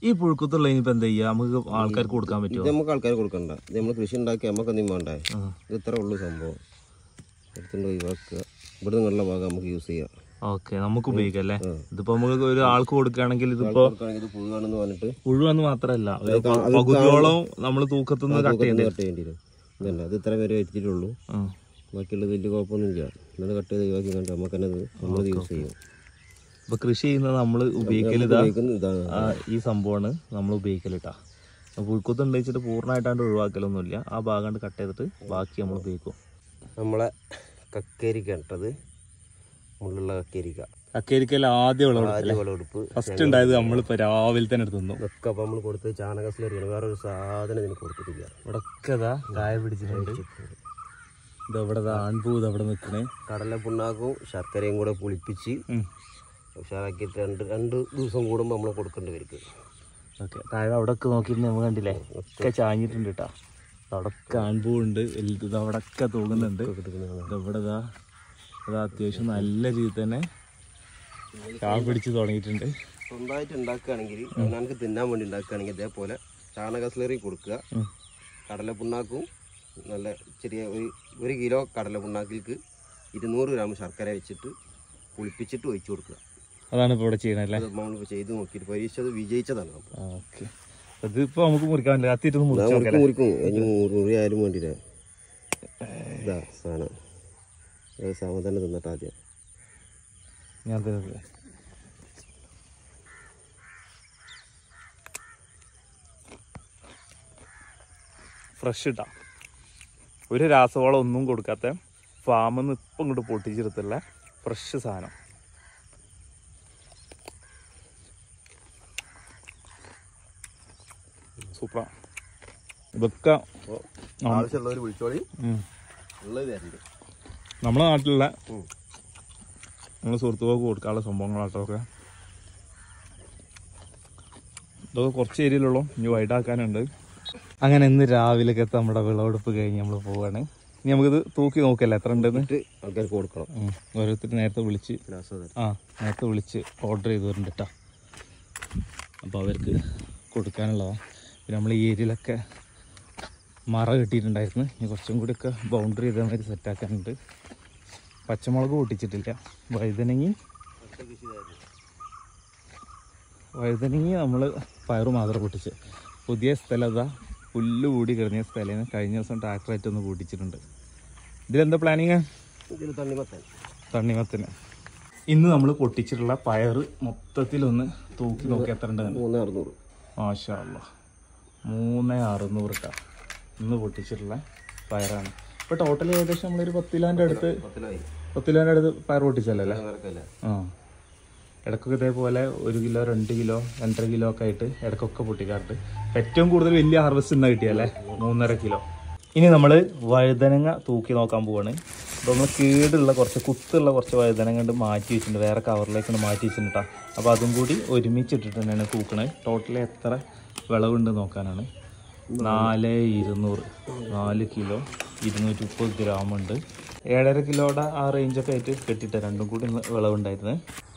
ഈ പുഴുക്കത്തുള്ള ഇനിയിപ്പോ എന്താ ചെയ്യാ നമുക്ക് ആൾക്കാർക്ക് കൊടുക്കാൻ ഇത് പറ്റുമോ നമുക്ക് ആൾക്കാർ കൊടുക്കണ്ട ഇത് നമ്മൾ കൃഷി ഉണ്ടാക്കി നമുക്ക് എന്തെങ്കിലും വേണ്ടേ ആ. ഇത് ഇത്ര ഉള്ളു സംഭവം എടുത്തുകൊണ്ട് ഒഴിവാക്കുക ഇവിടെ നിന്നുള്ള ഭാഗം നമുക്ക് യൂസ് ചെയ്യാം ഓക്കെ നമുക്ക് ഉപയോഗിക്കാം അല്ലേ ഉം. ഇതിപ്പോ നമുക്ക് ഒരു ആൾക്ക് കൊടുക്കുകയാണെങ്കിൽ ഇതിപ്പോ കൊടുക്കുകയാണെങ്കിൽ ഇത് പുഴുവാണെന്ന് പറഞ്ഞിട്ട് പുഴുവെന്ന് മാത്രല്ല ഒരു പകുതിയോളം നമ്മൾ തൂക്കത്തുനിന്ന് കട്ട് ചെയ്യേണ്ടി കട്ട് ചെയ്യേണ്ടി വരും ഇതല്ല ഇത് ഇത്ര പേരെ വെച്ചിട്ടുള്ളൂ ആ ബാക്കിയുള്ളത് വലിയ കുഴപ്പമൊന്നുമില്ല എന്നാലും കട്ട് ചെയ്ത് ഒഴിവാക്കി കണ്ട് നമുക്ക് തന്നെ ഇത് നമ്മളത് യൂസ് ചെയ്യും ഇപ്പൊ കൃഷി ചെയ്യുന്നത് നമ്മൾ ഉപയോഗിക്കൽ ഇതാ ഉപയോഗിക്കുന്നത് ഇതാണ് ആ, ഈ സംഭവമാണ് നമ്മൾ ഉപയോഗിക്കലിട്ടാ പുഴുക്കുത്ത് ഉണ്ടെച്ചിട്ട് പൂർണ്ണമായിട്ടാണ്ട് ഒഴിവാക്കലൊന്നുമില്ല ആ ഭാഗം കട്ട് ചെയ്തിട്ട് ബാക്കി നമ്മൾ ഉപയോഗിക്കും നമ്മളെ കക്കരിക്ക ഇട്ടത് മുള്ളുള്ള കക്കരിക്ക അക്കരിക്കൽ ആദ്യം വിളവെടുപ്പ് ആദ്യ വിളവെടുപ്പ് ഫസ്റ്റ് ഉണ്ടായത് നമ്മളിപ്പോ രാവിലെ തന്നെ എടുത്തു ഇതൊക്കെ അപ്പം നമ്മൾ കൊടുത്ത് ചാണകസ്ലറിയാണ് വേറെ ഒരു സാധനം ഇതിന് കൊടുത്തിട്ടില്ല ഇവിടെ ഒക്കെ ഇതാ കായ പിടിച്ചിട്ടുണ്ട് ഇത് ഇവിടെ ആൺപൂ ഇത് അവിടെ നിൽക്കണേ കടല പുണ്ണാക്കും ശർക്കരയും കൂടെ പുളിപ്പിച്ച് ഉഷാറാക്കിയിട്ട് രണ്ട് രണ്ട് ദിവസം കൂടുമ്പോൾ നമ്മൾ കൊടുക്കേണ്ടി വരും ഓക്കെ താഴെ അവിടെ ഒക്കെ നോക്കിയിട്ട് നമ്മൾ കണ്ടില്ലേ ഒക്കെ ചാഞ്ഞിട്ടുണ്ട് കേട്ടോ അവിടെ ഒക്കെ ആൺപൂ ഉണ്ട് വലുത് ഇത് അവിടെ ഒക്കെ തൂങ്ങുന്നുണ്ട് ഇത് ഇവിടെ ഇതാ ഇത് അത്യാവശ്യം നല്ല രീതിയിൽ തന്നെ കാ പിടിച്ച് തുടങ്ങിയിട്ടുണ്ട് സ്വന്തമായിട്ട് ഉണ്ടാക്കുകയാണെങ്കിൽ അവനക്ക് തിന്നാൻ വേണ്ടി ഉണ്ടാക്കുകയാണെങ്കിൽ ഇതേപോലെ ചാണകസ്ലറി കൊടുക്കുക ഉം. കടല പുണ്ണാക്കും നല്ല ചെറിയ ഒരു ഒരു കിലോ കടല പുണ്ണാക്കിലേക്ക് ഇരുന്നൂറ് ഗ്രാം ശർക്കര വെച്ചിട്ട് പുളിപ്പിച്ചിട്ട് ഒഴിച്ചു കൊടുക്കുക അതാണ് ഇപ്പോൾ ഇവിടെ ചെയ്യണല്ലേ അത് നമ്മളിപ്പോൾ ചെയ്ത് നോക്കിയിട്ട് പരീക്ഷിച്ചത് വിജയിച്ചതാണ് അപ്പോൾ ഓക്കെ ഇതിപ്പോ നമുക്ക് മുറിക്കാൻ പറ്റില്ല കത്തിയിട്ടൊന്ന് മുറിച്ച് മുറിക്കും നോക്കാം മുറിക്കും ഇനി മുറി മുറി ആയാലും വേണ്ടിയില്ല ഇതാ സാധനം ഏത് സാധനം തന്നെ തിന്നിട്ട് ആദ്യം ഞാൻ തരുന്നത് ഫ്രഷ് ഇട്ടാ ഒരു രാസവളം ഒന്നും കൊടുക്കാത്ത ഫാമിൽ നിന്ന് ഇപ്പം ഇങ്ങോട്ട് പൊട്ടിച്ചെടുത്തുള്ള ഫ്രഷ് സാധനം സൂപ്പറാ ഇതൊക്കെ അപ്പോൾ ആവശ്യമുള്ളവർ വിളിച്ചോളി ഉം. ഉള്ളത് തരണ്ട് നമ്മുടെ നാട്ടിലുള്ള ഉം. നമ്മളെ സുഹൃത്തുക്കൾക്ക് കൊടുക്കാനുള്ള സംഭവങ്ങളാട്ടോ ഒക്കെ ഇതൊക്കെ കുറച്ച് ഏരിയയിലുള്ളൂ ഇനി വൈഡാക്കാനുണ്ട് അങ്ങനെ ഇന്ന് രാവിലെയൊക്കെ നമ്മുടെ വിളവെടുപ്പ് കഴിഞ്ഞ് നമ്മൾ പോവാണ് ഇനി നമുക്കിത് തൂക്കി നോക്കല്ലേ എത്ര ഉണ്ടെന്ന് എന്നിട്ട് ആൾക്കാർക്ക് കൊടുക്കണം ഉം. ഓരോരുത്തർ നേരത്തെ വിളിച്ച് ഗ്ലാസ് ആ നേരത്തെ വിളിച്ച് ഓർഡർ ചെയ്തവരുണ്ട് കേട്ടോ അപ്പോൾ അവർക്ക് കൊടുക്കാനുള്ളതാണ് പിന്നെ നമ്മൾ ഈ ഏരിയയിലൊക്കെ മറ കെട്ടിയിട്ടുണ്ടായിരുന്നു ഇനി കുറച്ചും കൂടിയൊക്കെ ബൗണ്ടറി ചെയ്ത മാതിരി സെറ്റാക്കാനുണ്ട് പച്ചമുളക് പൊട്ടിച്ചിട്ടില്ല വഴുതനങ്ങി വഴുതനങ്ങി നമ്മൾ പയറ് മാത്രം പൊട്ടിച്ച് പുതിയ സ്ഥലം അതാ പുല്ല് കൂടി കിടന്ന സ്ഥലം കഴിഞ്ഞ ദിവസം ട്രാക്ടറായിട്ട് ഒന്ന് പൊട്ടിച്ചിട്ടുണ്ട് ഇതിലെന്താ പ്ലാനിങ് ഇതിൽ തണ്ണിമത്തൻ തണ്ണിമത്തിന് ഇന്ന് നമ്മൾ പൊട്ടിച്ചിട്ടുള്ള പയറ് മൊത്തത്തിലൊന്ന് തൂക്കി നോക്കി എത്ര ഉണ്ട് മൂന്ന് അറുന്നൂറ് മാഷാ അല്ലാ. മൂന്ന് അറുന്നൂറ് ട്ടാ ഇന്ന് പൊട്ടിച്ചിട്ടുള്ള പയറാണ് ഇപ്പൊ ടോട്ടൽ ഏകദേശം നമ്മളൊരു പത്തിലാൻ്റെ അടുത്ത് പത്തിലായി പത്തിലാൻ്റെ അടുത്ത് പയർ പൊട്ടിച്ചല്ലേ അല്ലേ നടക്കല്ല ആ ഇടയ്ക്കൊക്കെ ഇതേപോലെ ഒരു കിലോ രണ്ട് കിലോ രണ്ടര കിലോ ഒക്കെ ആയിട്ട് ഇടയ്ക്കൊക്കെ പൊട്ടിക്കാറുണ്ട് ഏറ്റവും കൂടുതൽ വലിയ ഹാർവസ്റ്റ് ഇന്ന് കിട്ടിയല്ലേ മൂന്നര കിലോ ഇനി നമ്മൾ വഴുതനങ്ങ തൂക്കി നോക്കാൻ പോവാണ് അപ്പോൾ നമ്മൾ കേടുള്ള കുറച്ച് കുത്തുള്ള കുറച്ച് വഴുതനങ്ങ കൊണ്ട് മാറ്റി വെച്ചിട്ടുണ്ട് വേറെ കവറിലേക്ക് മാറ്റി വെച്ചിട്ടുണ്ട് കേട്ടോ അപ്പോൾ അതും കൂടി ഒരുമിച്ച് ഇട്ടിട്ട് തന്നെയാണ് തൂക്കണത് ടോട്ടൽ എത്ര വിളവുണ്ട് നോക്കാനാണ് നാല് ഇരുന്നൂറ് നാല് കിലോ ഇരുന്നൂറ്റി മുപ്പത് ഗ്രാം ഉണ്ട് ഏഴര കിലോയുടെ ആ റേഞ്ചൊക്കെ ആയിട്ട് കെട്ടിയിട്ട് രണ്ടും കൂടി ഇന്ന് വിളവുണ്ടായിരുന്നത്